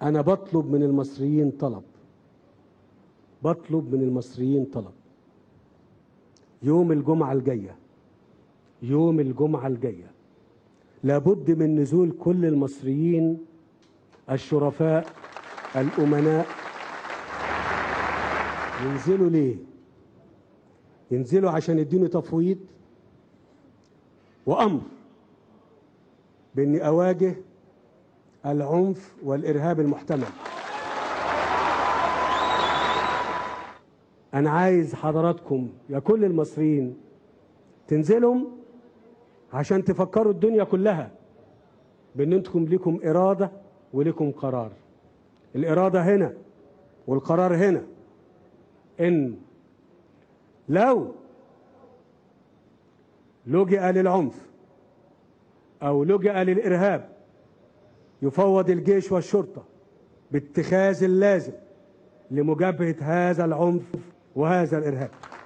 أنا بطلب من المصريين طلب بطلب من المصريين طلب يوم الجمعة الجاية يوم الجمعة الجاية لابد من نزول كل المصريين الشرفاء الأمناء ينزلوا ليه؟ ينزلوا عشان يديني تفويض وأمر بإني أواجه العنف والإرهاب المحتمل أنا عايز حضراتكم يا كل المصريين تنزلوا عشان تفكروا الدنيا كلها بأن أنتم لكم إرادة ولكم قرار الإرادة هنا والقرار هنا إن لو لجأ للعنف أو لجأ للإرهاب يفوض الجيش والشرطة باتخاذ اللازم لمجابهة هذا العنف وهذا الإرهاب